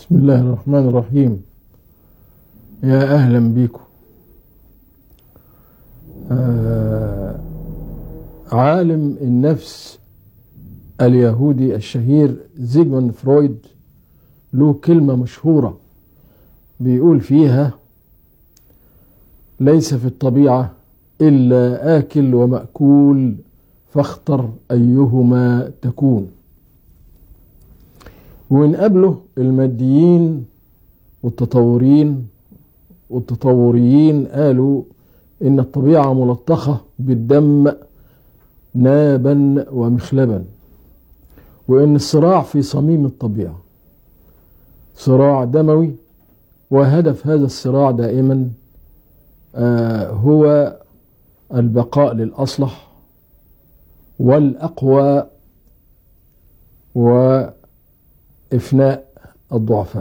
بسم الله الرحمن الرحيم يا أهلا بيكم آه عالم النفس اليهودي الشهير زيغموند فرويد له كلمة مشهورة بيقول فيها ليس في الطبيعة إلا آكل ومأكول فاختر أيهما تكون ونقابله الماديين والتطورين والتطوريين قالوا إن الطبيعة ملطخة بالدم نابا ومخلبا وإن الصراع في صميم الطبيعة صراع دموي وهدف هذا الصراع دائما آه هو البقاء للأصلح والأقوى وإفناء الضعفاء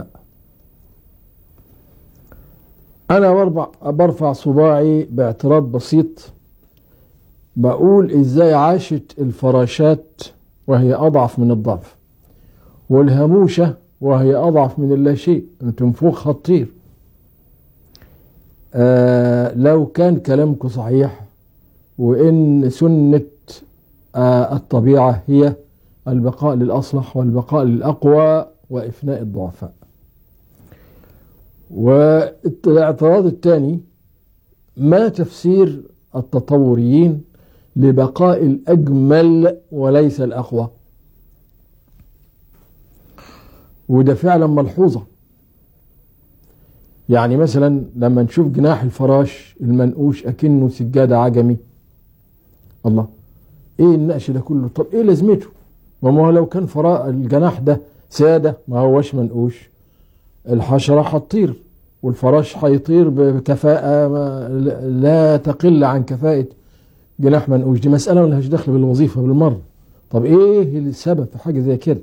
أنا برفع, برفع صباعي باعتراض بسيط بقول إزاي عاشت الفراشات وهي أضعف من الضعف والهموشة وهي أضعف من اللاشيء تنفخها تطير آه لو كان كلامكم صحيح وإن سنة آه الطبيعة هي البقاء للأصلح والبقاء للأقوى وإفناء الضعفاء والاعتراض الثاني ما تفسير التطوريين لبقاء الأجمل وليس الأقوى وده فعلا ملحوظة يعني مثلا لما نشوف جناح الفراش المنقوش أكنه سجادة عجمي الله ايه النقش ده كله طب ايه لازمته ما هو لو كان فراء الجناح ده سادة ما هوش منقوش الحشرة هتطير والفراش هيطير بكفاءة لا تقل عن كفاءة جناح منقوش دي مسألة ملهاش دخل بالوظيفة بالمرة طب ايه السبب في حاجة زي كده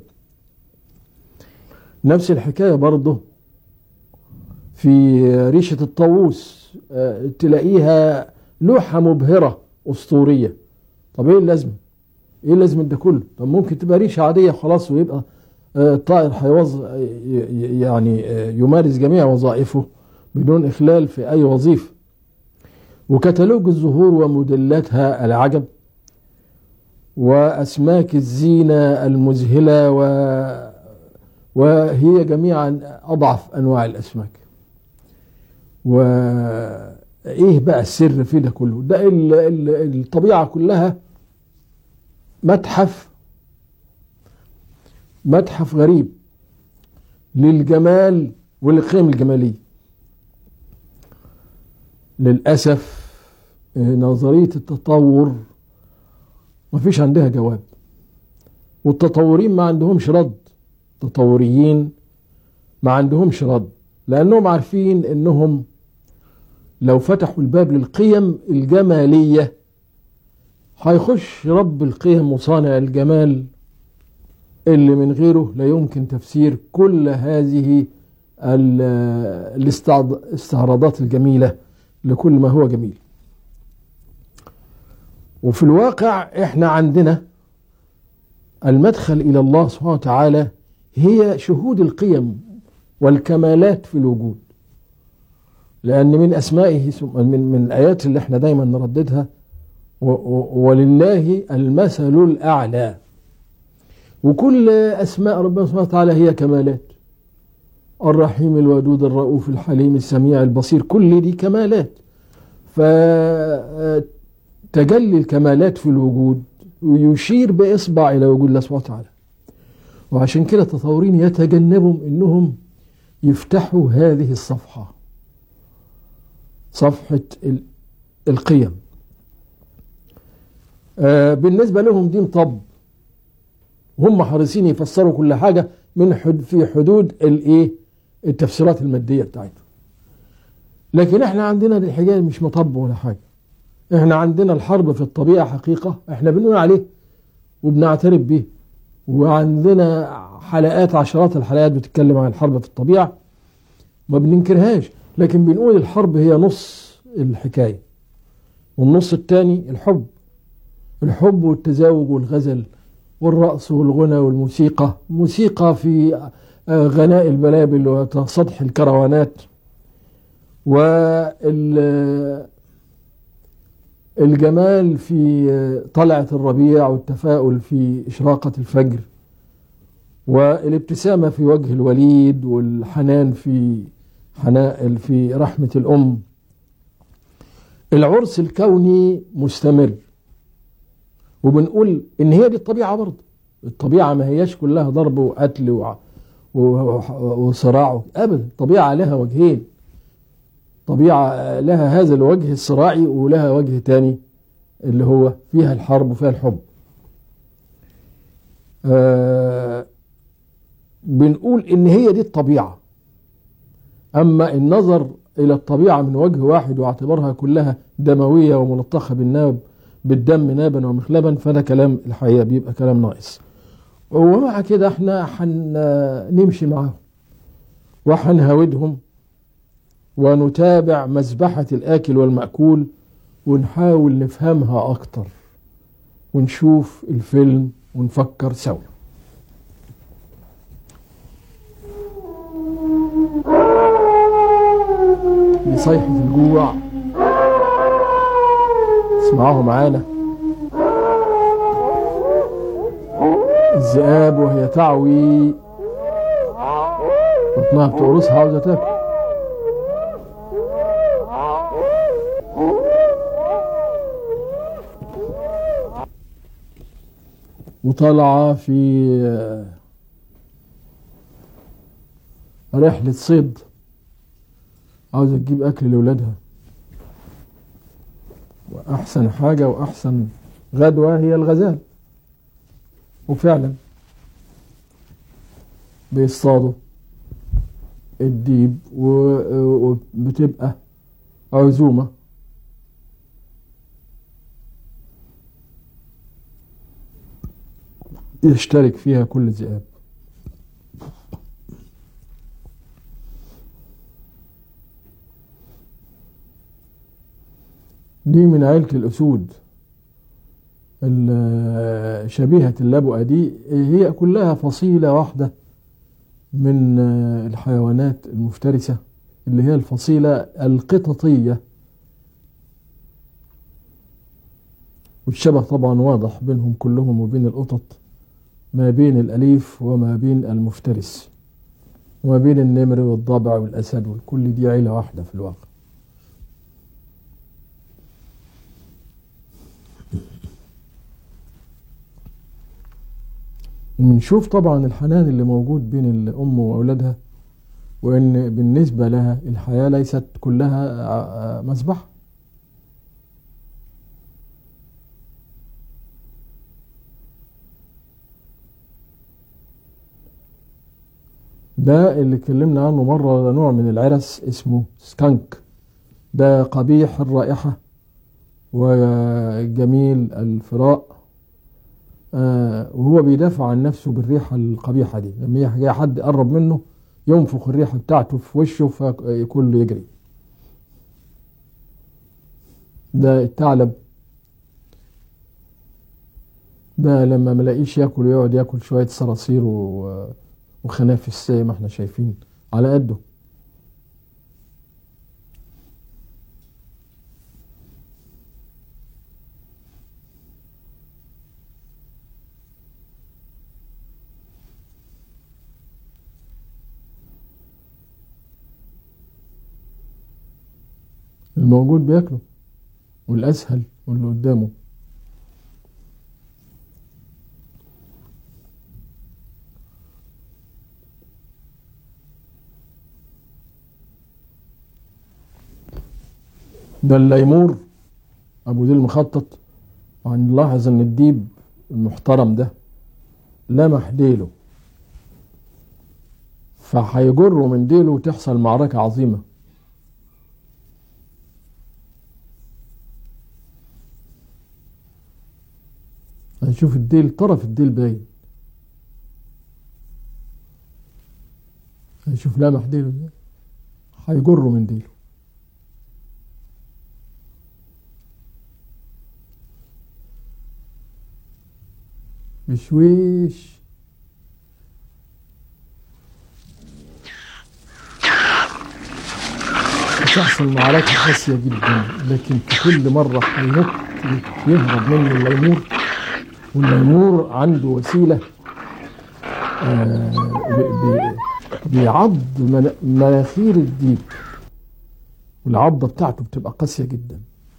نفس الحكاية برضه في ريشة الطاووس تلاقيها لوحة مبهرة أسطورية طب ايه اللازمة ايه لازمة ده كله طب ممكن تبقى ريشة عادية خلاص ويبقى الطائر هيوظ يعني يمارس جميع وظائفه بدون إخلال في أي وظيفة وكتالوج الزهور وموديلاتها العجب وأسماك الزينة المذهلة و وهي جميعا أضعف أنواع الأسماك وإيه بقى السر في ده كله ده الطبيعة كلها متحف متحف غريب للجمال والقيم الجمالية للأسف نظرية التطور ما فيش عندها جواب والتطورين ما عندهمش رد التطوريين ما عندهمش رد لأنهم عارفين أنهم لو فتحوا الباب للقيم الجمالية هيخش رب القيم وصانع الجمال اللي من غيره لا يمكن تفسير كل هذه الاستعراضات الجميلة لكل ما هو جميل وفي الواقع احنا عندنا المدخل إلى الله سبحانه وتعالى هي شهود القيم والكمالات في الوجود لأن من أسمائه من, من الآيات اللي احنا دايما نرددها ولله المثل الأعلى وكل أسماء ربنا سبحانه وتعالى هي كمالات الرحيم الودود الرؤوف الحليم السميع البصير كل دي كمالات فتجلي الكمالات في الوجود ويشير بإصبع إلى وجود الله سبحانه وتعالى وعشان كده التطورين يتجنبهم انهم يفتحوا هذه الصفحة صفحة القيم آه بالنسبة لهم دين طب هم حريصين يفسروا كل حاجة من حد في حدود الايه التفسيرات المادية بتاعتهم لكن احنا عندنا الحكاية مش مطب ولا حاجة احنا عندنا الحرب في الطبيعة حقيقة احنا بنقول عليه وبنعترف به وعندنا حلقات عشرات الحلقات بتتكلم عن الحرب في الطبيعة ما بننكرهاش لكن بنقول الحرب هي نص الحكاية والنص الثاني الحب الحب والتزاوج والغزل والرقص والغنى والموسيقى موسيقى في آه، غناء البلابل وسطح الكروانات وال الجمال في طلعة الربيع والتفاؤل في إشراقة الفجر والابتسامة في وجه الوليد والحنان في حناء في رحمة الأم العرس الكوني مستمر وبنقول إن هي دي الطبيعة برضه الطبيعة ما هياش كلها ضرب وقتل وع- و- وصراع أبدا الطبيعة لها وجهين طبيعة لها هذا الوجه الصراعي ولها وجه تاني اللي هو فيها الحرب وفيها الحب آه بنقول ان هي دي الطبيعة اما النظر الى الطبيعة من وجه واحد واعتبارها كلها دموية وملطخة بالناب بالدم نابا ومخلبا فده كلام الحقيقة بيبقى كلام ناقص ومع كده احنا هنمشي معاهم وهنهاودهم ونتابع مذبحة الآكل والمأكول ونحاول نفهمها أكتر ونشوف الفيلم ونفكر سوا بصيحة الجوع اسمعوه معانا الذئاب وهي تعوي بطنها بتقرصها عاوزة تاكل وطالعة في رحلة صيد عاوزة تجيب أكل لأولادها وأحسن حاجة وأحسن غدوة هي الغزال وفعلا بيصطادوا الديب و- وبتبقى عزومة يشترك فيها كل ذئاب دي من عيلة الأسود ال- شبيهة اللبؤة دي هي كلها فصيلة واحدة من الحيوانات المفترسة اللي هي الفصيلة القططية والشبه طبعا واضح بينهم كلهم وبين القطط ما بين الأليف وما بين المفترس وما بين النمر والضبع والأسد والكل دي عيلة واحدة في الواقع ونشوف طبعا الحنان اللي موجود بين الأم وأولادها وإن بالنسبة لها الحياة ليست كلها ع- مذبحة ده اللي اتكلمنا عنه مرة ده نوع من العرس اسمه سكانك ده قبيح الرائحة وجميل الفراء آه، وهو بيدافع عن نفسه بالريحة القبيحة دي لما يجي حد يقرب منه ينفخ الريحة بتاعته في وشه فكله يجري ده الثعلب ده لما ملاقيش ياكل ويقعد ياكل شوية صراصير و- وخنافس زي ما احنا شايفين على قده الموجود بياكله والأسهل واللي قدامه ده الليمور أبو ذي المخطط وهنلاحظ إن الديب المحترم ده لمح ديله فهيجره من ديله وتحصل معركة عظيمة هنشوف الديل طرف الديل باين هنشوف لمح ديله ازاي هيجره من ديله بشويش تحصل معركة قاسية جدا لكن في كل مرة هينط يهرب منه الليمور والليمور عنده وسيلة آه بي- بي- بيعض من- مناخير الديب والعضة بتاعته بتبقى قاسية جدا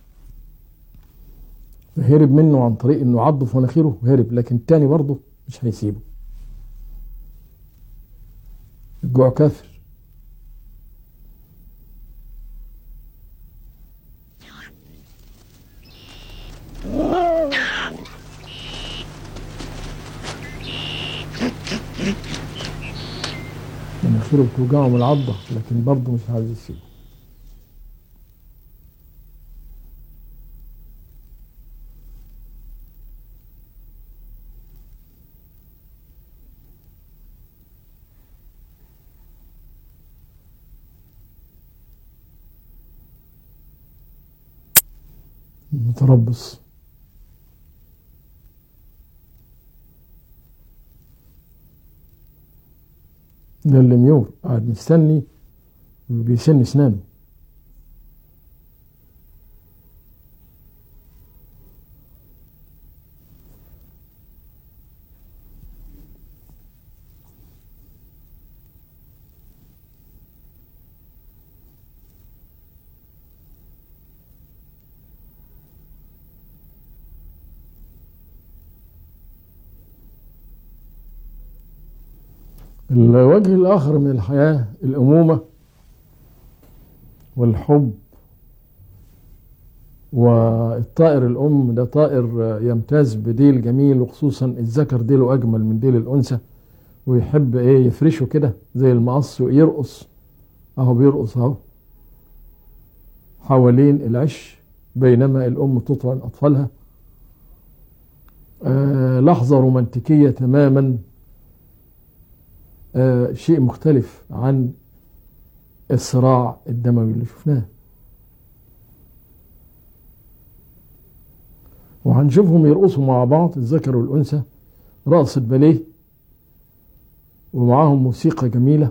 فهرب منه عن طريق انه عضه في مناخيره وهرب لكن التاني برضه مش هيسيبه الجوع كافر مناخيره بتوجعه من العضة لكن برضه مش عايز يسيبه متربص ده اللي ميور قاعد مستني وبيسن اسنانه الوجه الآخر من الحياة الأمومة والحب والطائر الأم ده طائر يمتاز بديل جميل وخصوصا الذكر ديله أجمل من ديل الأنثى ويحب إيه يفرشه كده زي المقص ويرقص أهو بيرقص أهو حوالين العش بينما الأم تطعم أطفالها آه لحظة رومانتيكية تماما آه شيء مختلف عن الصراع الدموي اللي شفناه وهنشوفهم يرقصوا مع بعض الذكر والأنثى رقصة باليه ومعاهم موسيقى جميلة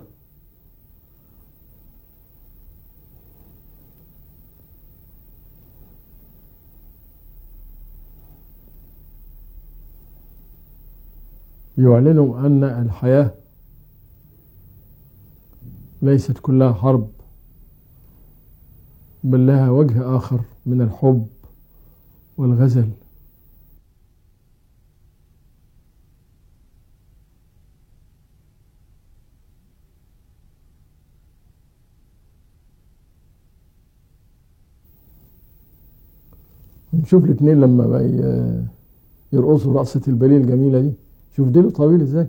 يعلنوا أن الحياة ليست كلها حرب بل لها وجه آخر من الحب والغزل نشوف الاثنين لما بقى ي- يرقصوا رقصة الباليه الجميلة دي شوف ديله طويل ازاي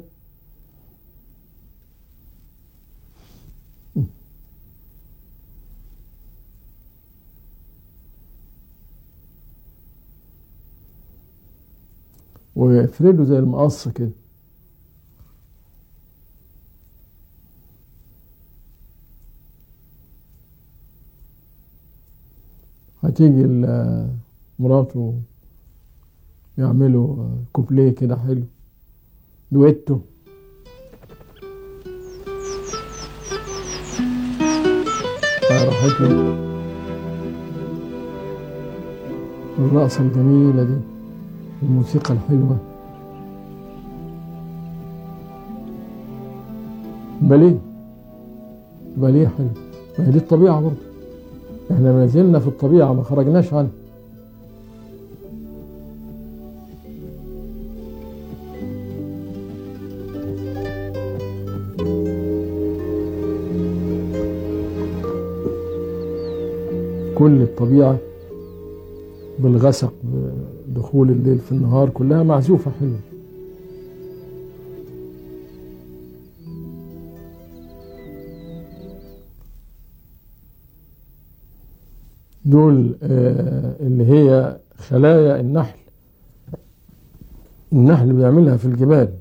ويفرده زي المقص كده هتيجي ال- مراته يعملوا كوبليه كده حلو دويتو راحت له الرقصة الجميلة دي الموسيقى الحلوة باليه باليه حلو ما هي دي الطبيعة برضه احنا ما زلنا في الطبيعة ما خرجناش عنها كل الطبيعة بالغسق دخول الليل في النهار كلها معزوفة حلوة دول آه، اللي هي خلايا النحل النحل بيعملها في الجبال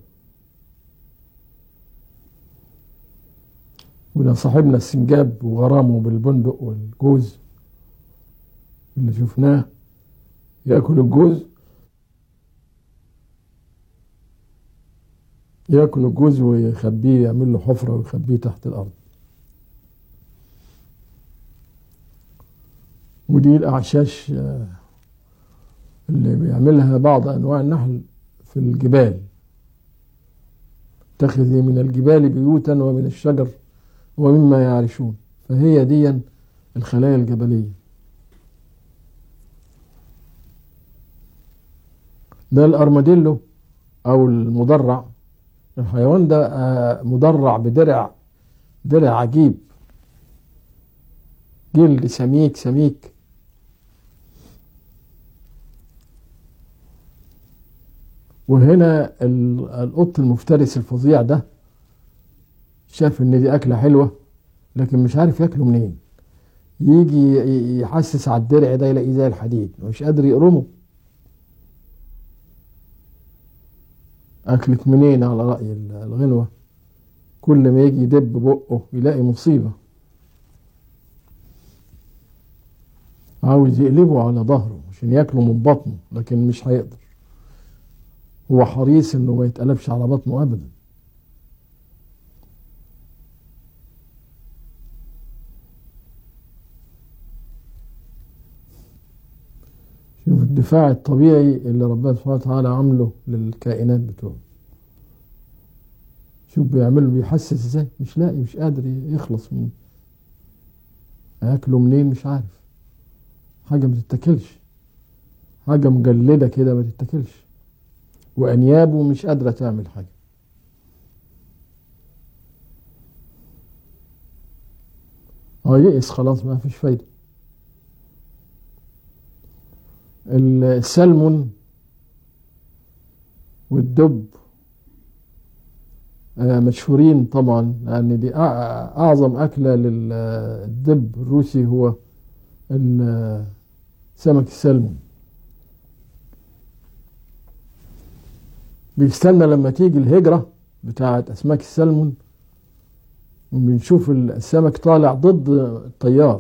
وده صاحبنا السنجاب وغرامه بالبندق والجوز اللي شفناه ياكل الجوز ياكل الجوز ويخبيه يعمل له حفرة ويخبيه تحت الأرض ودي الأعشاش آه، اللي بيعملها بعض أنواع النحل في الجبال اتخذي من الجبال بيوتا ومن الشجر ومما يعرشون فهي دي الخلايا الجبلية ده الأرماديلو أو المدرع الحيوان ده آه، مدرع بدرع درع عجيب جلد سميك سميك وهنا ال- القط المفترس الفظيع ده شاف ان دي اكله حلوه لكن مش عارف ياكله منين يجي ي- يحسس على الدرع ده يلاقيه زي الحديد مش قادر يقرمه اكلك منين على راي ال- الغنوه كل ما يجي يدب بقه يلاقي مصيبه عاوز يقلبه على ظهره عشان ياكله من بطنه لكن مش هيقدر هو حريص انه ما يتقلبش على بطنه ابدا شوف الدفاع الطبيعي اللي ربنا سبحانه وتعالى عامله للكائنات بتوعه شوف بيعمله بيحسس ازاي مش لاقي مش قادر يخلص من اكله منين مش عارف حاجه ما تتاكلش حاجه مجلده كده ما تتاكلش وانيابه مش قادره تعمل حاجه اه يئس خلاص ما فيش فايده السلمون والدب آه، مشهورين طبعا لان دي أع- اعظم اكله للدب الروسي هو ال- سمك السلمون بيستنى لما تيجي الهجرة بتاعت أسماك السلمون وبنشوف السمك طالع ضد الطيار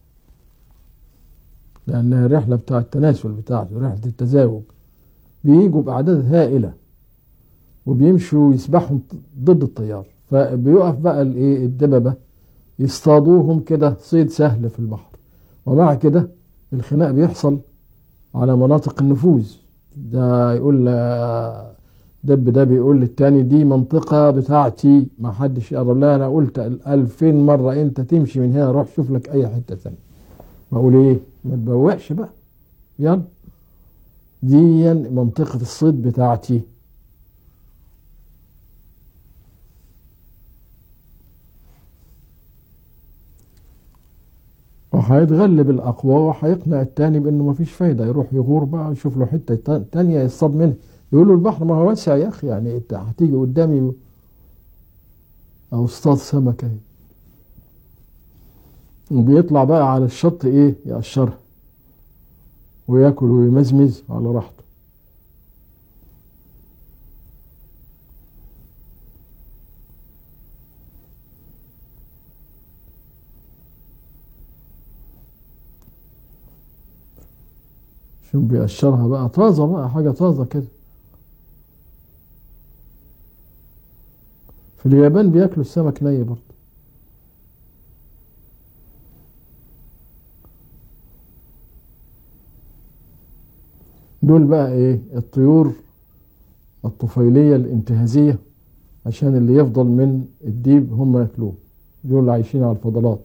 لأنها الرحلة بتاع التناسل بتاعته رحلة التزاوج بيجوا بأعداد هائلة وبيمشوا يسبحوا ضد الطيار فبيقف بقى الايه الدببة يصطادوهم كده صيد سهل في البحر ومع كده الخناق بيحصل على مناطق النفوذ ده يقول ل- دب ده بيقول للتاني دي منطقة بتاعتي ما حدش يقرب لها أنا قلت ألفين مرة أنت تمشي من هنا روح شوف لك أي حتة تانية بقول إيه ما تبوقش بقى يلا دي منطقة الصيد بتاعتي وهيتغلب الأقوى وهيقنع التاني بأنه مفيش فايدة يروح يغور بقى يشوف له حتة تا- تانية يصطاد منها يقول له البحر ما هو واسع يا أخي يعني أنت هتيجي قدامي أو اصطاد سمكة اهي وبيطلع بقى على الشط إيه يقشرها وياكل ويمزمز على راحته شوف بيقشرها بقى طازة بقى حاجة طازة كده في اليابان بياكلوا السمك ني برضه دول بقى ايه الطيور الطفيلية الانتهازية عشان اللي يفضل من الديب هم ياكلوه دول اللي عايشين على الفضلات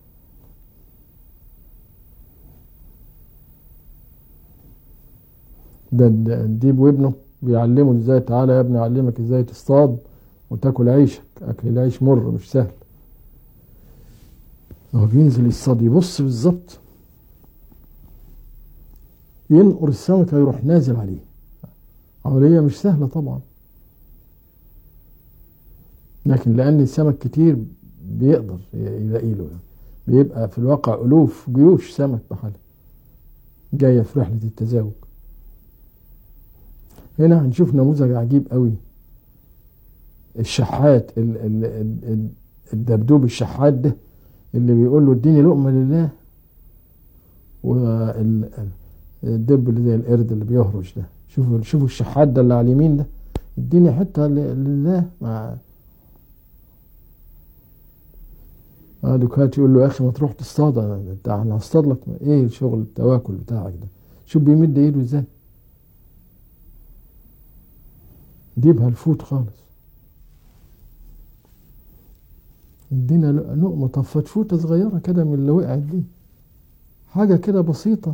ده الد- الديب وابنه بيعلمه ازاي تعالى يا ابني اعلمك ازاي تصطاد وتاكل عيشك اكل العيش مر مش سهل هو بينزل يصطاد يبص بالظبط ينقر السمكة يروح نازل عليه عملية مش سهلة طبعا لكن لأن السمك كتير بيقدر يلاقي له يعني. بيبقى في الواقع ألوف جيوش سمك بحالها جاية في رحلة التزاوج هنا هنشوف نموذج عجيب قوي الشحات ال- ال- ال- ال- الدبدوب الشحات ده اللي بيقول له اديني لقمة لله والدب اللي زي القرد اللي بيهرش ده شوفوا شوفوا الشحات ده اللي على اليمين ده اديني حتة ل- لله مع اه دوكات يقول له يا اخي ما تروح تصطاد انا انت انا هصطاد لك ايه الشغل التواكل بتاعك ده شوف بيمد ايده ازاي جيبها الفوت خالص ادينا لقمة طفت فوطة صغيرة كده من اللي وقعت دي حاجة كده بسيطة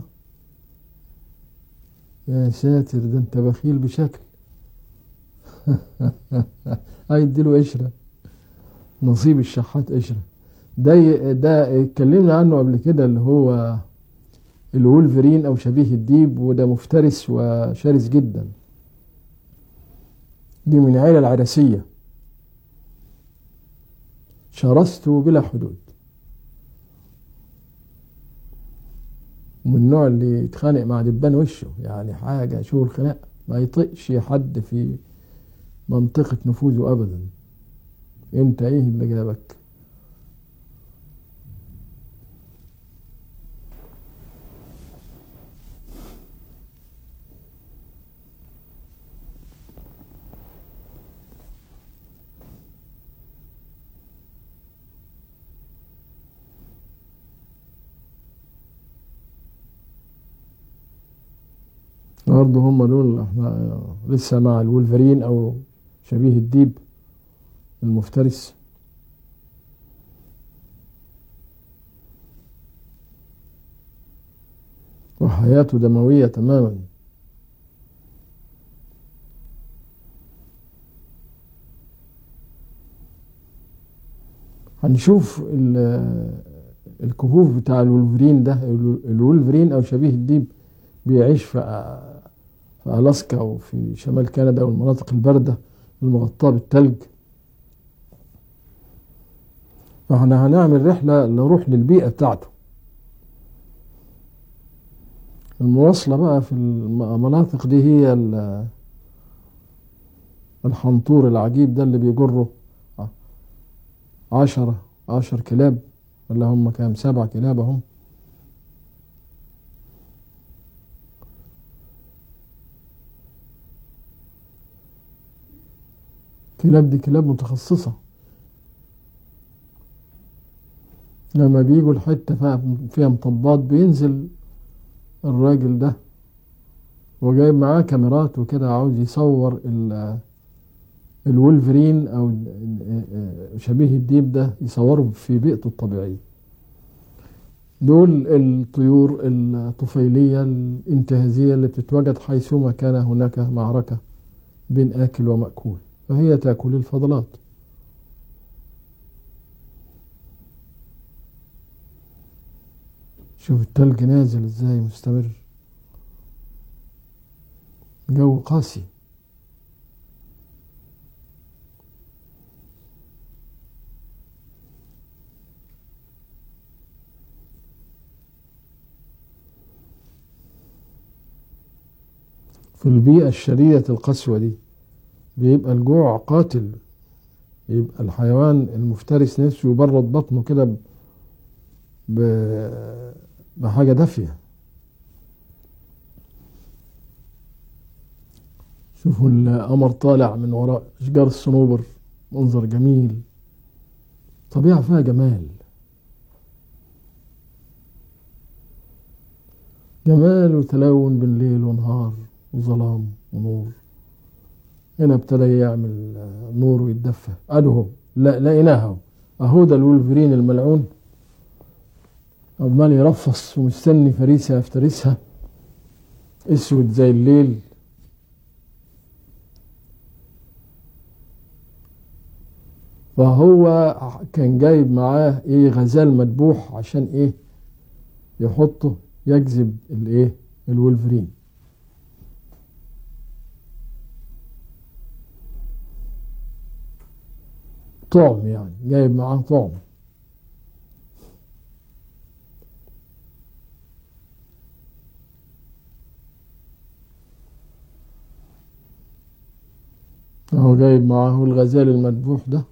يا ساتر ده انت بخيل بشكل هيديله قشرة نصيب الشحات قشرة ده ده اتكلمنا عنه قبل كده اللي هو الولفرين او شبيه الديب وده مفترس وشرس جدا دي من العيلة العرسية شرسته بلا حدود من النوع اللي يتخانق مع دبان وشه يعني حاجة شو الخناق ما يطقش حد في منطقة نفوذه أبدا انت ايه اللي جابك برضه هم دول احنا لسه مع الولفرين او شبيه الديب المفترس وحياته دموية تماما هنشوف الكهوف بتاع الولفرين ده الولفرين او شبيه الديب بيعيش في في ألاسكا وفي شمال كندا والمناطق الباردة المغطاة بالتلج فاحنا هنعمل رحلة نروح للبيئة بتاعته المواصلة بقى في المناطق دي هي الحنطور العجيب ده اللي بيجره عشرة عشر كلاب ولا هم كام سبع كلاب هم كلاب دي كلاب متخصصة لما بيجوا الحتة فيها مطبات بينزل الراجل ده وجايب معاه كاميرات وكده عاوز يصور الولفرين او شبيه الديب ده يصوره في بيئته الطبيعية دول الطيور الطفيلية الانتهازية اللي بتتواجد حيثما كان هناك معركة بين آكل ومأكول فهي تأكل الفضلات شوف التلج نازل ازاي مستمر جو قاسي في البيئة الشديدة القسوة دي بيبقى الجوع قاتل يبقى الحيوان المفترس نفسه يبرد بطنه كده بحاجة دافية شوفوا القمر طالع من وراء أشجار الصنوبر منظر جميل طبيعة فيها جمال جمال وتلون بين ليل ونهار وظلام ونور هنا ابتدى يعمل نور ويتدفى أدهو لا لقيناها أهو ده الولفرين الملعون عمال يرفص ومستني فريسة يفترسها اسود زي الليل فهو كان جايب معاه ايه غزال مذبوح عشان ايه يحطه يجذب الايه الولفرين طعم يعني جايب معاه طعم هو جايب معاه الغزال المذبوح ده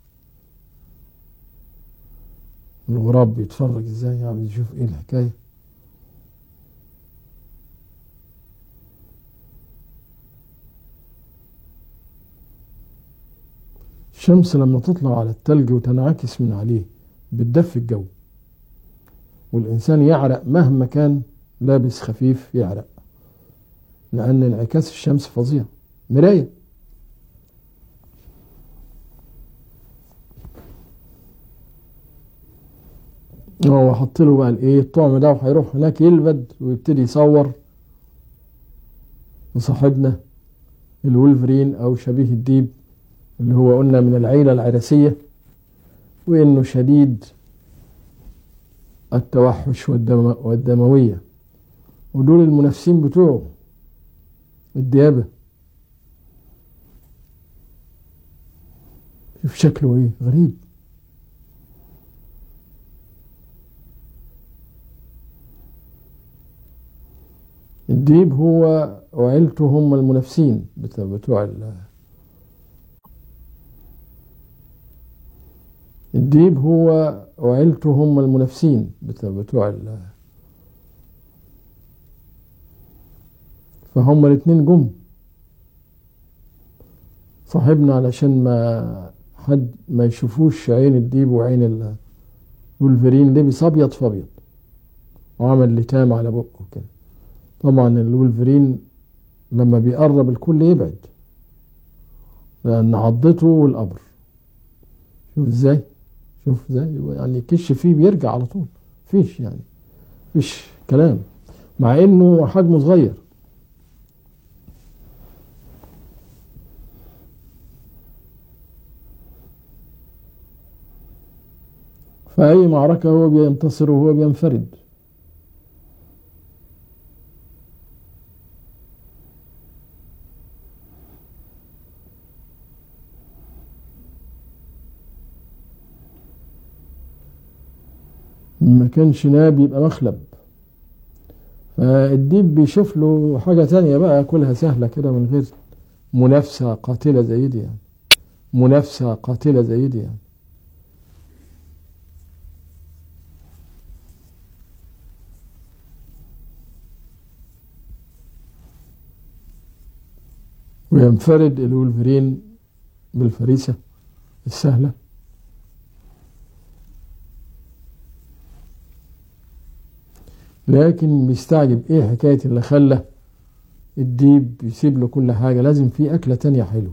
الغراب بيتفرج ازاي يعني يشوف ايه الحكايه الشمس لما تطلع على التلج وتنعكس من عليه بتدفي الجو والإنسان يعرق مهما كان لابس خفيف يعرق لأن انعكاس الشمس فظيع مراية هو حط له بقى الايه الطعم ده وهيروح هناك يلبد ويبتدي يصور وصاحبنا الولفرين او شبيه الديب اللي هو قلنا من العيلة العرسية وانه شديد التوحش والدم والدموية ودول المنافسين بتوعه الديابة شوف شكله ايه غريب الديب هو وعيلته هم المنافسين بتوع بتوع ال- الديب هو وعيلته هم المنافسين بتوع بتوع ال- فهم الاتنين جم صاحبنا علشان ما حد ما يشوفوش عين الديب وعين ال- الولفرين لبس ابيض في ابيض وعمل لتام على بقه كده طبعا الولفرين لما بيقرب الكل يبعد لأن عضته والقبر شوف ازاي شوف ازاي يعني كش فيه بيرجع على طول فيش يعني فيش كلام مع انه حجمه صغير فأي معركة هو بينتصر وهو بينفرد ما كانش ناب يبقى مخلب فالديب بيشوف له حاجة تانية بقى ياكلها سهلة كده من غير منافسة قاتلة زي دي يعني منافسة قاتلة زي دي يعني وينفرد الولفرين بالفريسة السهلة لكن بيستعجب ايه حكاية اللي خلى الديب يسيب له كل حاجة لازم في أكلة تانية حلوة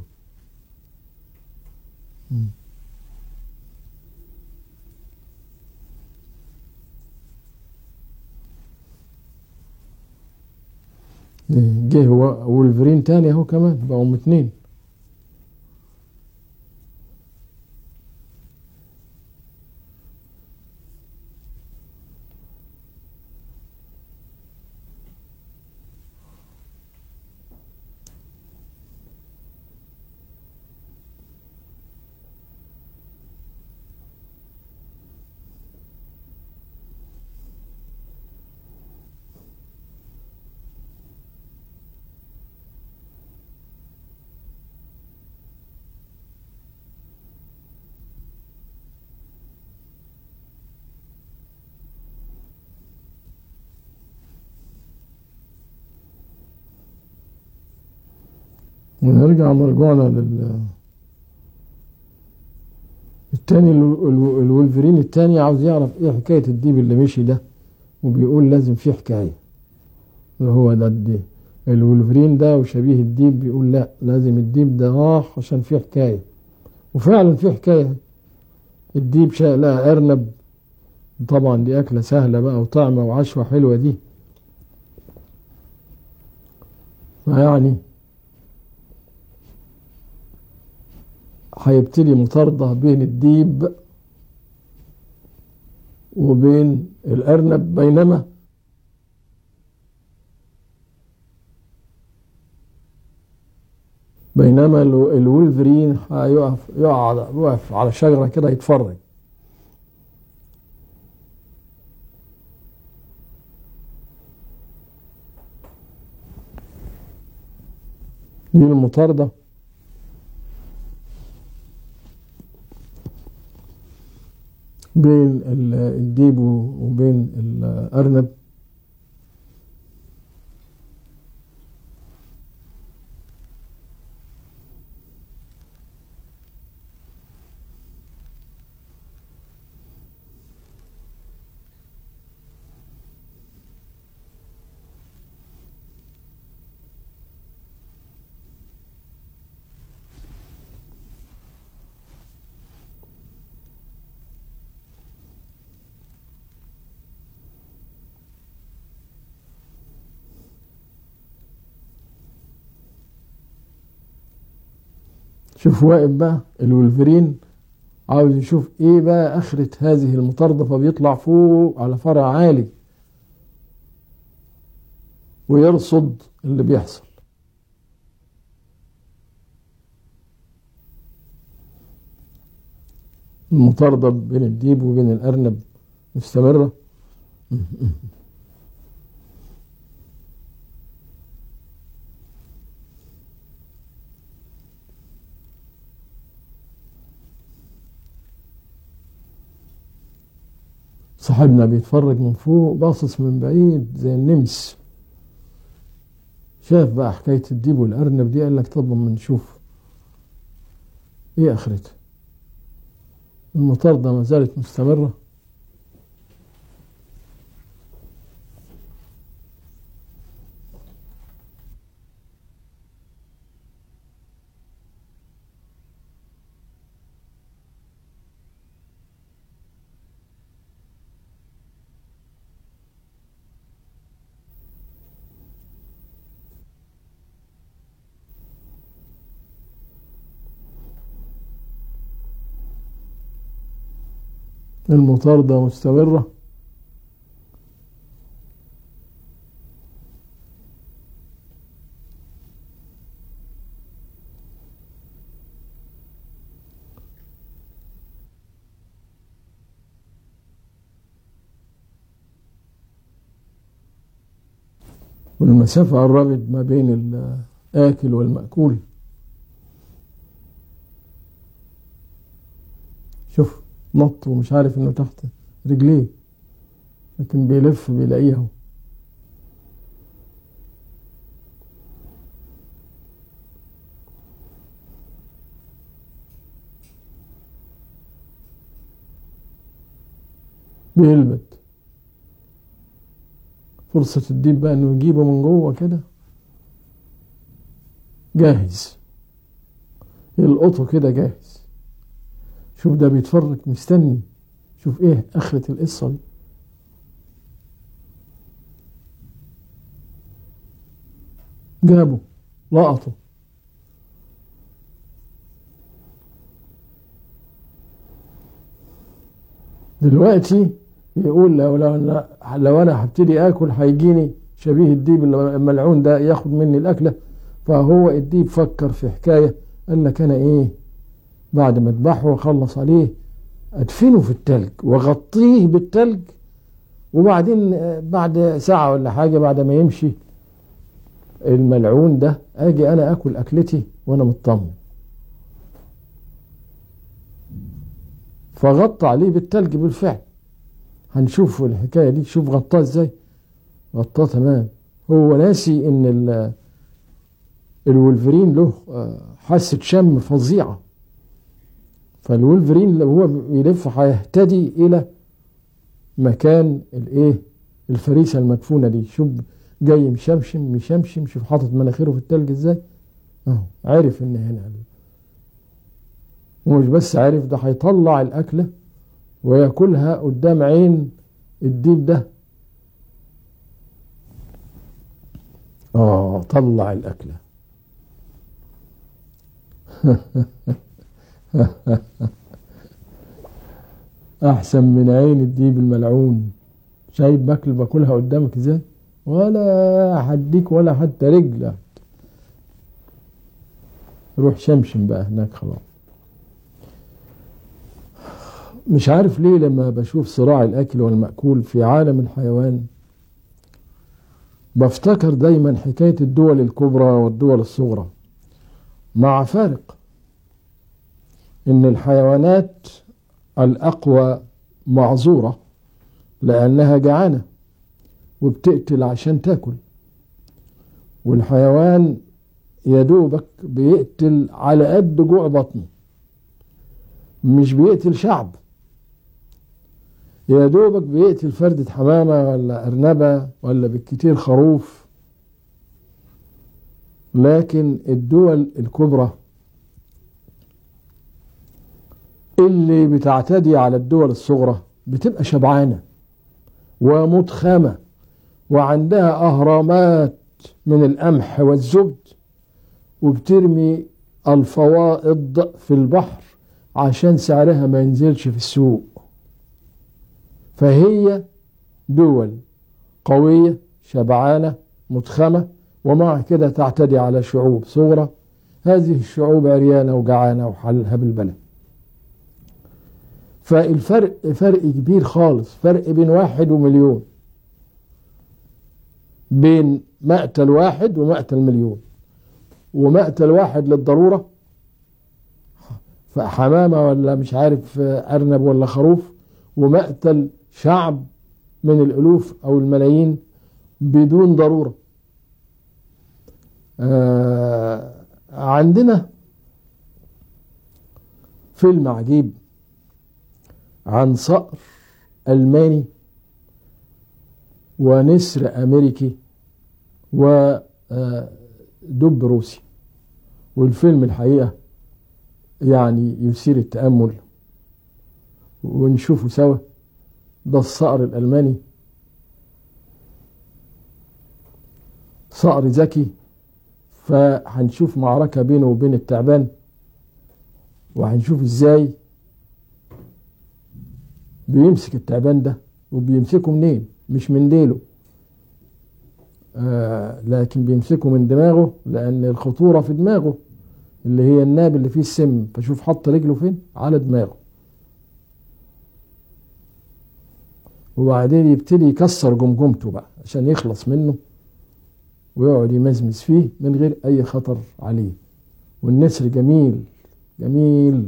مم. جه هو وولفرين تاني اهو كمان بقوا اتنين ونرجع مرجعنا لل التاني الو- الو- الولفرين التاني عاوز يعرف ايه حكاية الديب اللي مشي ده وبيقول لازم في حكاية اللي هو ده الديب الولفرين ده وشبيه الديب بيقول لا لازم الديب ده راح عشان في حكاية وفعلا في حكاية الديب شا لقى أرنب طبعا دي أكلة سهلة بقى وطعمة وعشوة حلوة دي فيعني هيبتدي مطاردة بين الديب وبين الأرنب بينما بينما الو- الولفرين هيقف يقعد يقف على شجرة كده يتفرج دي المطاردة بين ال- الديب وبين الأرنب شوف واقف بقى الولفرين عاوز يشوف ايه بقى اخرة هذه المطاردة فبيطلع فوق على فرع عالي ويرصد اللي بيحصل المطاردة بين الديب وبين الأرنب مستمرة صاحبنا بيتفرج من فوق باصص من بعيد زي النمس شاف بقى حكاية الديب والأرنب دي قال لك طب ما نشوف ايه اخرتها المطاردة ما زالت مستمرة المطاردة مستمرة والمسافة قربت ما بين الآكل والمأكول شوف نط ومش عارف انه تحت رجليه لكن بيلف بيلاقيها بيلبت فرصة الديب بقى انه يجيبه من جوه كده جاهز يلقطه كده جاهز شوف ده بيتفرج مستني شوف ايه اخرة القصة دي جابه لقطه دلوقتي يقول لو لو انا لو انا هبتدي اكل هيجيني شبيه الديب الملعون ده ياخد مني الاكله فهو الديب فكر في حكايه قال لك انا ايه بعد ما اذبحه واخلص عليه ادفنه في التلج واغطيه بالتلج وبعدين بعد ساعة ولا حاجة بعد ما يمشي الملعون ده اجي انا اكل اكلتي وانا مطمن فغطى عليه بالتلج بالفعل هنشوف الحكاية دي شوف غطاه ازاي غطاه تمام هو ناسي ان الولفرين له حاسة شم فظيعة فالولفرين لو هو بيلف هيهتدي الى مكان الايه الفريسه المدفونه دي شوف جاي مشمشم مشمشم شوف حاطط مناخيره في التلج ازاي اهو عرف ان هنا ومش بس عارف ده هيطلع الاكله وياكلها قدام عين الديب ده اه طلع الاكله احسن من عين الديب الملعون شايف باكل باكلها قدامك ازاي ولا هديك ولا حتى رجل روح شمشم بقى هناك خلاص مش عارف ليه لما بشوف صراع الاكل والمأكول في عالم الحيوان بفتكر دايما حكاية الدول الكبرى والدول الصغرى مع فارق ان الحيوانات الاقوى معذوره لانها جعانه وبتقتل عشان تاكل والحيوان يا دوبك بيقتل على قد جوع بطنه مش بيقتل شعب يا دوبك بيقتل فردة حمامة ولا أرنبة ولا بالكتير خروف لكن الدول الكبرى اللي بتعتدي على الدول الصغرى بتبقى شبعانة ومتخمة وعندها أهرامات من القمح والزبد وبترمي الفوائض في البحر عشان سعرها ما ينزلش في السوق فهي دول قوية شبعانة متخمة ومع كده تعتدي على شعوب صغرى هذه الشعوب عريانة وجعانة وحلها بالبلد فالفرق فرق كبير خالص فرق بين واحد ومليون بين مقتل واحد ومقتل مليون ومقتل واحد للضرورة حمامة ولا مش عارف أرنب ولا خروف ومقتل شعب من الألوف أو الملايين بدون ضرورة آه عندنا فيلم عجيب عن صقر ألماني ونسر أمريكي ودب روسي والفيلم الحقيقة يعني يثير التأمل ونشوفه سوا ده الصقر الألماني صقر ذكي فهنشوف معركة بينه وبين التعبان وهنشوف ازاي بيمسك التعبان ده وبيمسكه منين مش من ديله آه لكن بيمسكه من دماغه لأن الخطورة في دماغه اللي هي الناب اللي فيه السم فشوف حط رجله فين على دماغه وبعدين يبتدي يكسر جمجمته بقى عشان يخلص منه ويقعد يمزمز فيه من غير أي خطر عليه والنسر جميل جميل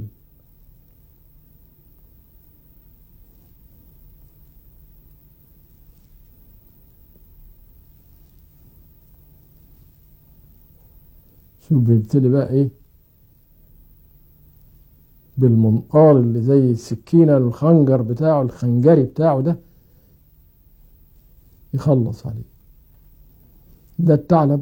شوف بيبتدي بقى ايه بالمنقار اللي زي السكينة الخنجر بتاعه الخنجري بتاعه ده يخلص عليه ده الثعلب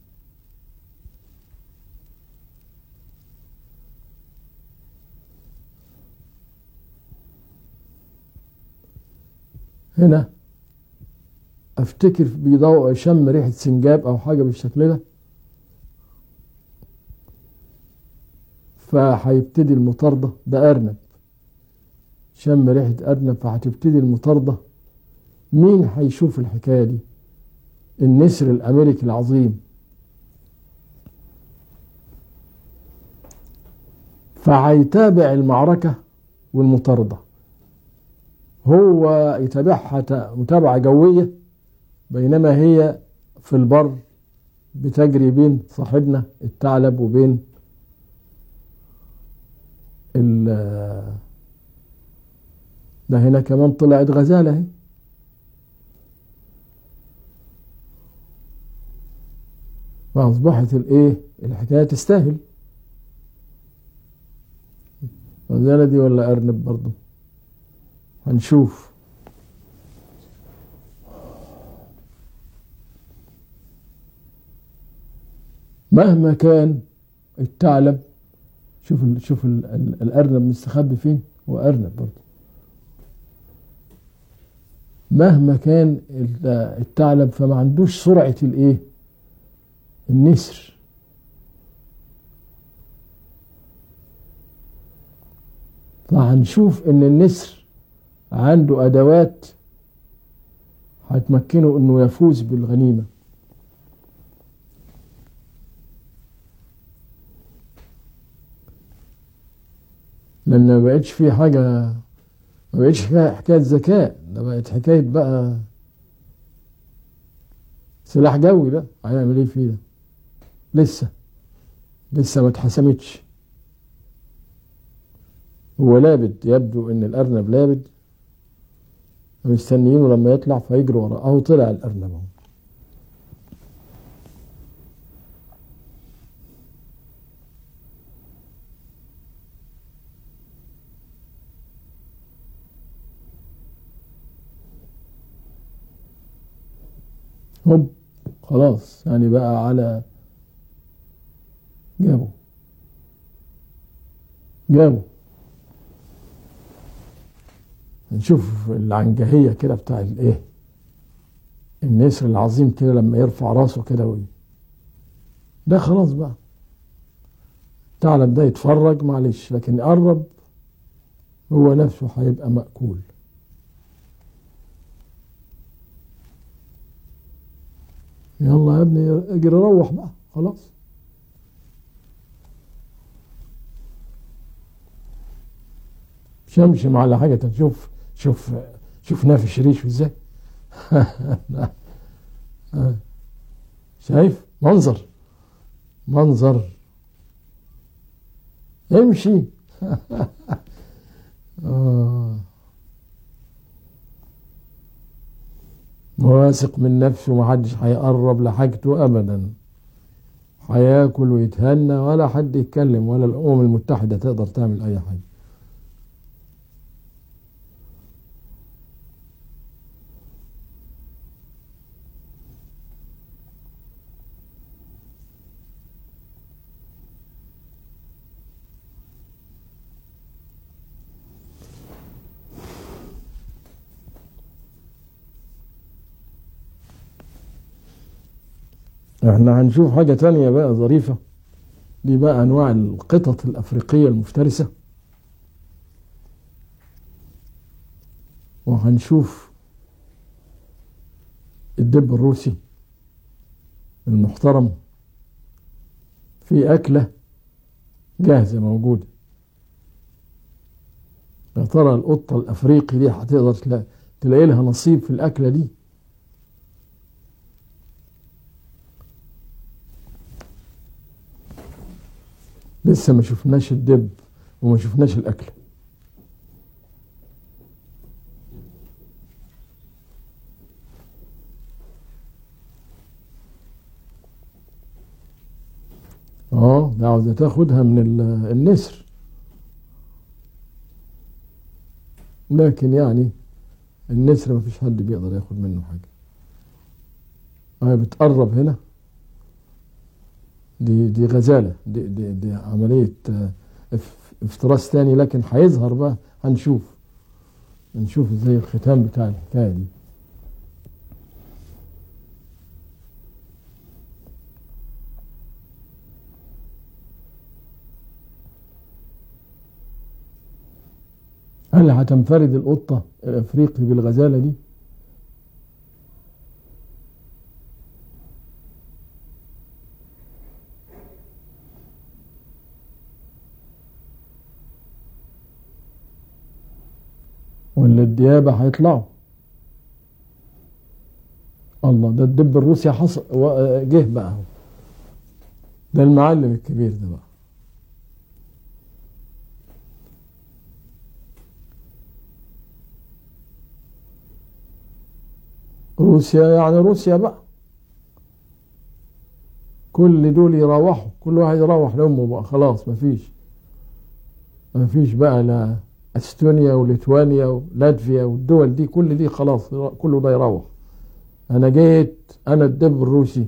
هنا افتكر بيضوء شم ريحة سنجاب او حاجة بالشكل ده فهيبتدي المطاردة ده أرنب شم ريحة أرنب فهتبتدي المطاردة مين هيشوف الحكاية دي النسر الأمريكي العظيم فهيتابع المعركة والمطاردة هو يتابعها متابعة جوية بينما هي في البر بتجري بين صاحبنا الثعلب وبين ده هنا كمان طلعت غزالة اهي فأصبحت الإيه الحكاية تستاهل غزالة دي ولا أرنب برضو هنشوف مهما كان الثعلب شوف ال شوف ال ال الارنب مستخبي فين هو ارنب برضه مهما كان الثعلب فما عندوش سرعه الايه النسر فهنشوف ان النسر عنده ادوات هتمكنه انه يفوز بالغنيمه لان ما بقتش في حاجه ما بقتش حكايه ذكاء ده بقت حكايه بقى سلاح جوي ده هيعمل ايه فيه ده لسه لسه ما اتحسمتش هو لابد يبدو ان الارنب لابد مستنيينه لما يطلع فيجروا وراه اهو طلع الارنب اهو هوب خلاص يعني بقى على جابوا جابوا نشوف العنجهية كده بتاع الايه النسر العظيم كده لما يرفع راسه كده وي ده خلاص بقى الثعلب ده يتفرج معلش لكن يقرب هو نفسه هيبقى مأكول يلا يا ابني اجري روح بقى خلاص شمشم على حاجة شوف شوف شوف نافش ريشه ازاي شايف منظر منظر امشي آه. واثق من نفسه محدش هيقرب لحاجته ابدا هياكل ويتهنى ولا حد يتكلم ولا الامم المتحده تقدر تعمل اي حاجه احنا هنشوف حاجة تانية بقى ظريفة دي بقى انواع القطط الافريقية المفترسة وهنشوف الدب الروسي المحترم في أكلة جاهزة موجودة يا ترى القطة الأفريقي دي هتقدر تلاقي لها نصيب في الأكلة دي لسه ما شفناش الدب وما شفناش الأكل اه ده عاوزة تاخدها من النسر لكن يعني النسر ما فيش حد بيقدر ياخد منه حاجة هي بتقرب هنا دي دي غزالة دي, دي, دي عملية افتراس تاني لكن هيظهر بقى هنشوف نشوف ازاي الختام بتاع الحكاية دي هل هتنفرد القطة الأفريقي بالغزالة دي؟ ولا الديابة هيطلعوا الله ده الدب الروسي حصل جه بقى هو ده المعلم الكبير ده بقى روسيا يعني روسيا بقى كل دول يروحوا كل واحد يروح لأمه بقى خلاص مفيش مفيش بقى لا استونيا وليتوانيا ولاتفيا والدول دي كل دي خلاص كله ده يروح انا جيت انا الدب الروسي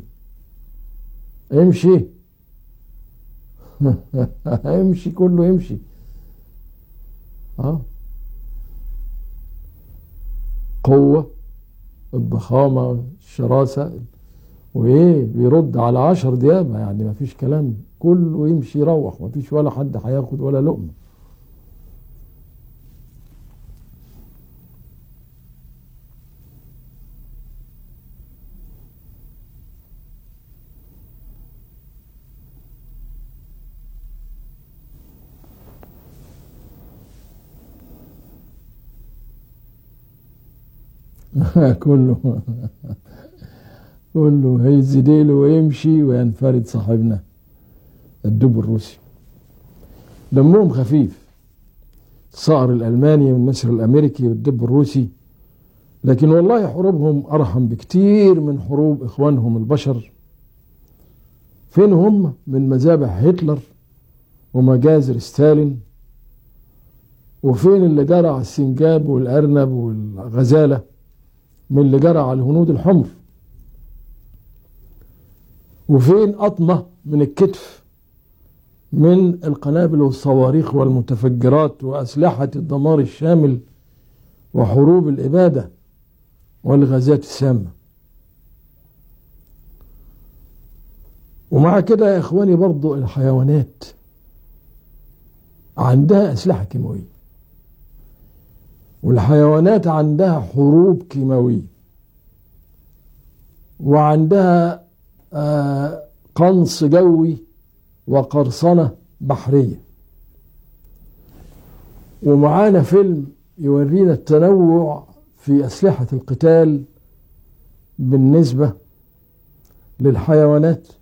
امشي امشي كله يمشي اه قوة الضخامة الشراسة وايه بيرد على عشر ديابة يعني ما فيش كلام كله يمشي يروح ما فيش ولا حد هياخد ولا لقمة كله كله هيز ديله ويمشي وينفرد صاحبنا الدب الروسي دمهم خفيف الصقر الألماني والنسر الأمريكي والدب الروسي لكن والله حروبهم أرحم بكتير من حروب إخوانهم البشر فين هم من مذابح هتلر ومجازر ستالين وفين اللي جرى على السنجاب والأرنب والغزالة من اللي جرى على الهنود الحمر وفين أطمة من الكتف من القنابل والصواريخ والمتفجرات وأسلحة الدمار الشامل وحروب الإبادة والغازات السامة ومع كده يا إخواني برضو الحيوانات عندها أسلحة كيماوية والحيوانات عندها حروب كيماوية وعندها آه، قنص جوي وقرصنة بحرية ومعانا فيلم يورينا التنوع في أسلحة القتال بالنسبة للحيوانات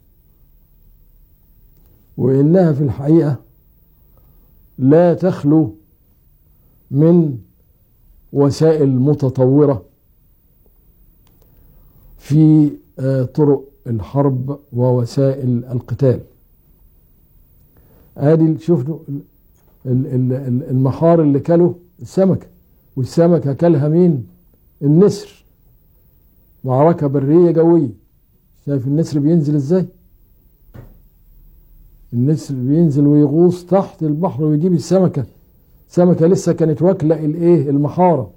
وإنها في الحقيقة لا تخلو من وسائل متطورة في آه، طرق الحرب ووسائل القتال ادي شوفوا المخار اللي كله السمكة والسمكة كلها مين النسر معركة برية جوية شايف النسر بينزل ازاي النسر بينزل ويغوص تحت البحر ويجيب السمكة سمكة لسه كانت واكلة الايه المحارة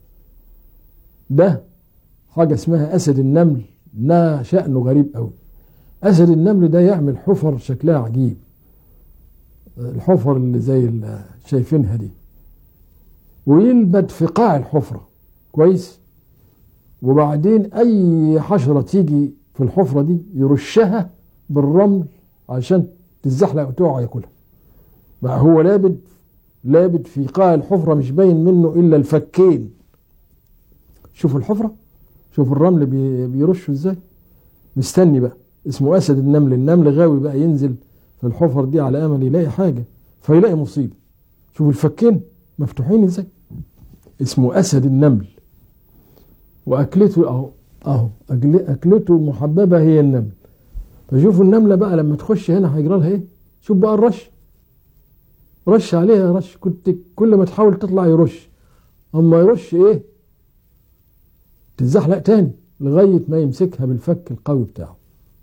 ده حاجة اسمها أسد النمل ده شأنه غريب قوي أسد النمل ده يعمل حفر شكلها عجيب الحفر اللي زي اللي شايفينها دي ويلبد في قاع الحفرة كويس وبعدين أي حشرة تيجي في الحفرة دي يرشها بالرمل عشان تتزحلق وتقع ياكلها بقى هو لابد لابد في قاع الحفرة مش باين منه إلا الفكين شوفوا الحفرة شوف الرمل بيرشه ازاي مستني بقى اسمه اسد النمل النمل غاوي بقى ينزل في الحفر دي على امل يلاقي حاجه فيلاقي مصيبه شوف الفكين مفتوحين ازاي اسمه اسد النمل واكلته اهو اهو اكلته المحببه هي النمل فشوفوا النمله بقى لما تخش هنا هيجرى لها ايه شوف بقى الرش رش عليها رش كنت كل ما تحاول تطلع يرش اما يرش ايه تتزحلق تاني لغاية ما يمسكها بالفك القوي بتاعه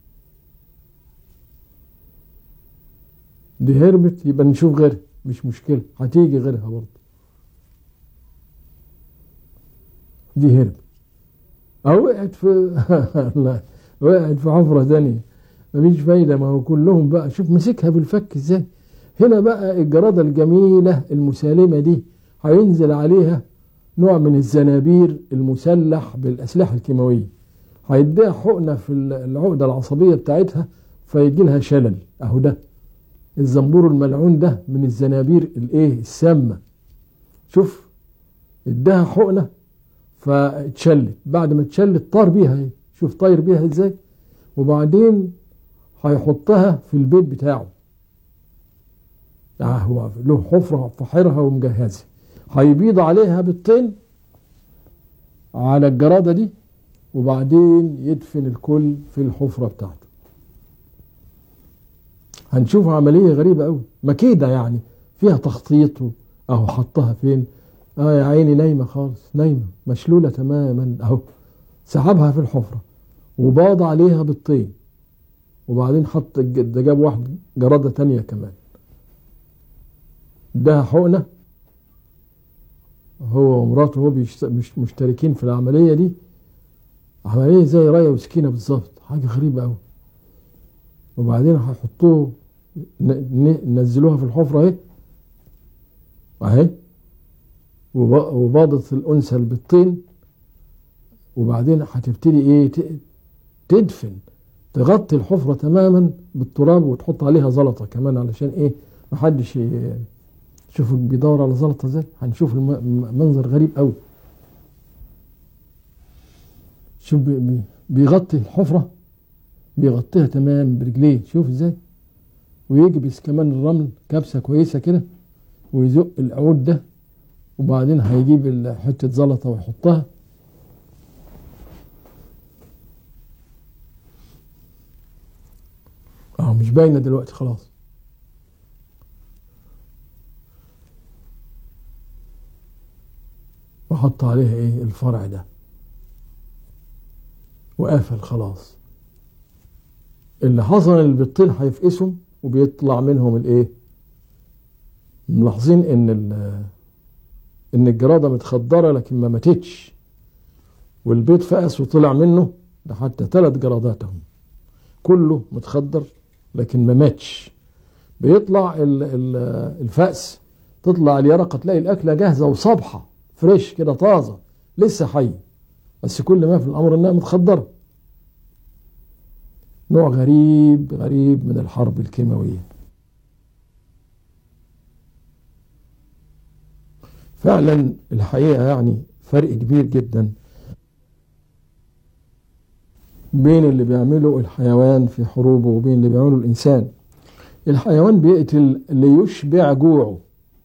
دي هربت يبقى نشوف غيرها مش مشكلة هتيجي غيرها برضه دي هربت أو وقعت في لا وقعت في حفرة ثانية مفيش فايدة ما هو كلهم بقى شوف مسكها بالفك ازاي هنا بقى الجرادة الجميلة المسالمة دي هينزل عليها نوع من الزنابير المسلح بالأسلحة الكيماوية هيديها حقنة في العقدة العصبية بتاعتها فيجي لها شلل أهو ده الزنبور الملعون ده من الزنابير الايه السامة شوف اداها حقنة فاتشلت بعد ما اتشلت طار بيها ايه شوف طاير بيها ازاي وبعدين هيحطها في البيت بتاعه يعني هو له حفرة فحرها ومجهزها هيبيض عليها بالطين على الجرادة دي وبعدين يدفن الكل في الحفرة بتاعته هنشوف عملية غريبة قوي مكيدة يعني فيها تخطيط اهو حطها فين اه يا عيني نايمة خالص نايمة مشلولة تماما اهو سحبها في الحفرة وباض عليها بالطين وبعدين حط ده جاب واحد جرادة تانية كمان اداها حقنة هو ومراته هو مش مشتركين في العملية دي عملية زي راية وسكينة بالظبط حاجة غريبة أوي وبعدين هيحطوه نزلوها في الحفرة اهي اهي وباضت الأنثى بالطين وبعدين هتبتدي ايه تدفن تغطي الحفرة تماما بالتراب وتحط عليها زلطة كمان علشان ايه محدش شوفوا بيدور على زلطة ازاي هنشوف المنظر غريب قوي شوف بيغطي الحفرة بيغطيها تمام برجليه شوف ازاي ويكبس كمان الرمل كبسة كويسة كده ويزق العود ده وبعدين هيجيب حتة زلطة ويحطها اه مش باينة دلوقتي خلاص وحط عليها ايه الفرع ده وقفل خلاص اللي حصل البيضتين هيفقسهم وبيطلع منهم الايه ملاحظين ان ان الجراده متخدره لكن ما ماتتش والبيض فقس وطلع منه ده حتى ثلاث جرادات اهم كله متخدر لكن ما ماتش بيطلع ال- ال- الفأس تطلع اليرقة تلاقي الأكلة جاهزة وصبحة فريش كده طازة لسه حي بس كل ما في الأمر إنها متخدرة نوع غريب غريب من الحرب الكيماوية فعلا الحقيقة يعني فرق كبير جدا بين اللي بيعمله الحيوان في حروبه وبين اللي بيعمله الإنسان الحيوان بيقتل ليشبع جوعه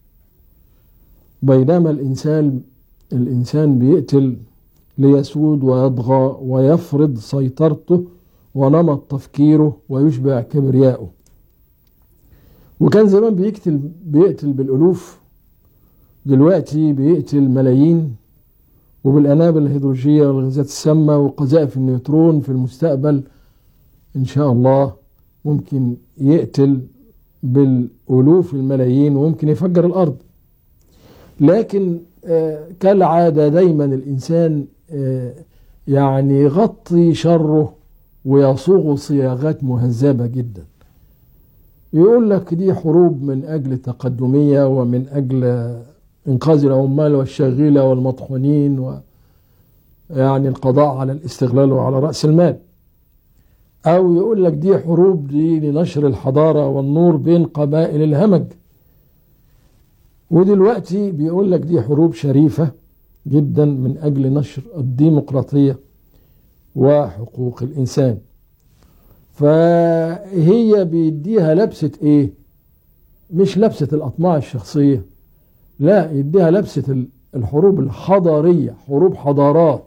بينما الإنسان الإنسان بيقتل ليسود ويطغى ويفرض سيطرته ونمط تفكيره ويشبع كبرياءه وكان زمان بيقتل بيقتل بالألوف دلوقتي بيقتل ملايين وبالأنابل الهيدروجية والغازات السامة وقذائف النيوترون في المستقبل إن شاء الله ممكن يقتل بالألوف الملايين وممكن يفجر الأرض لكن آه، كالعادة دايما الإنسان آه، يعني يغطي شره ويصوغ صياغات مهذبة جدا يقول لك دي حروب من أجل تقدمية ومن أجل إنقاذ العمال والشاغلة والمطحونين و يعني القضاء على الاستغلال وعلى رأس المال أو يقول لك دي حروب دي لنشر الحضارة والنور بين قبائل الهمج ودلوقتي بيقول لك دي حروب شريفة جدا من أجل نشر الديمقراطية وحقوق الإنسان فهي بيديها لبسة إيه مش لبسة الأطماع الشخصية لا يديها لبسة الحروب الحضارية حروب حضارات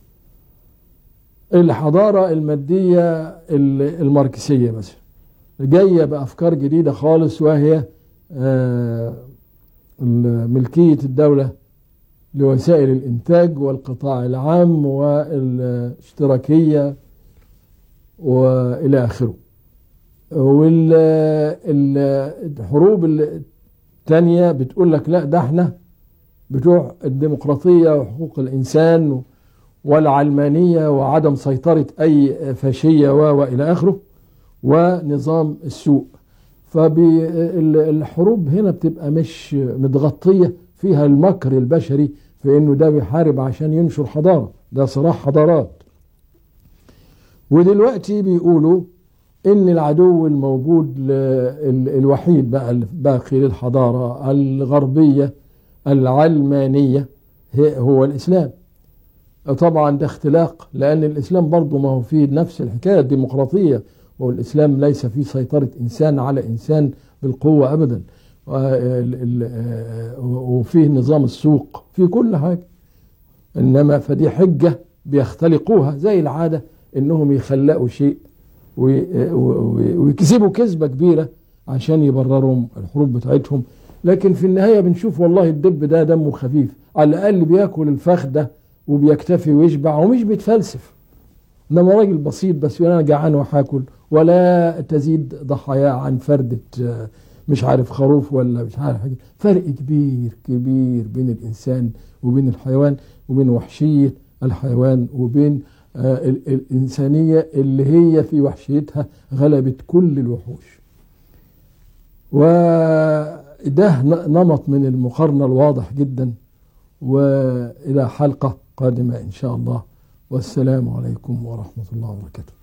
الحضارة المادية الماركسية مثلا جاية بأفكار جديدة خالص وهي آه، ملكية الدولة لوسائل الإنتاج والقطاع العام والاشتراكية وإلى آخره والحروب التانية بتقول لك لا ده احنا بتوع الديمقراطية وحقوق الإنسان والعلمانية وعدم سيطرة أي فاشية وإلى آخره ونظام السوق فالحروب هنا بتبقى مش متغطية فيها المكر البشري في انه ده بيحارب عشان ينشر حضارة ده صراع حضارات ودلوقتي بيقولوا ان العدو الموجود الوحيد بقى الباقي للحضارة الغربية العلمانية هو الاسلام طبعا ده اختلاق لان الاسلام برضه ما هو فيه نفس الحكاية الديمقراطية والإسلام ليس فيه سيطرة إنسان على إنسان بالقوة أبدا وفيه نظام السوق في كل حاجة إنما فدي حجة بيختلقوها زي العادة إنهم يخلقوا شيء ويكسبوا كذبة كبيرة عشان يبرروا الحروب بتاعتهم لكن في النهاية بنشوف والله الدب ده دمه خفيف على الأقل بياكل الفخ ده وبيكتفي ويشبع ومش بيتفلسف انما راجل بسيط بس انا جعان وهاكل ولا تزيد ضحايا عن فردة مش عارف خروف ولا مش عارف حاجة فرق كبير كبير بين الإنسان وبين الحيوان وبين وحشية الحيوان وبين الإنسانية اللي هي في وحشيتها غلبت كل الوحوش وده نمط من المقارنة الواضح جدا وإلى حلقة قادمة إن شاء الله والسلام عليكم ورحمة الله وبركاته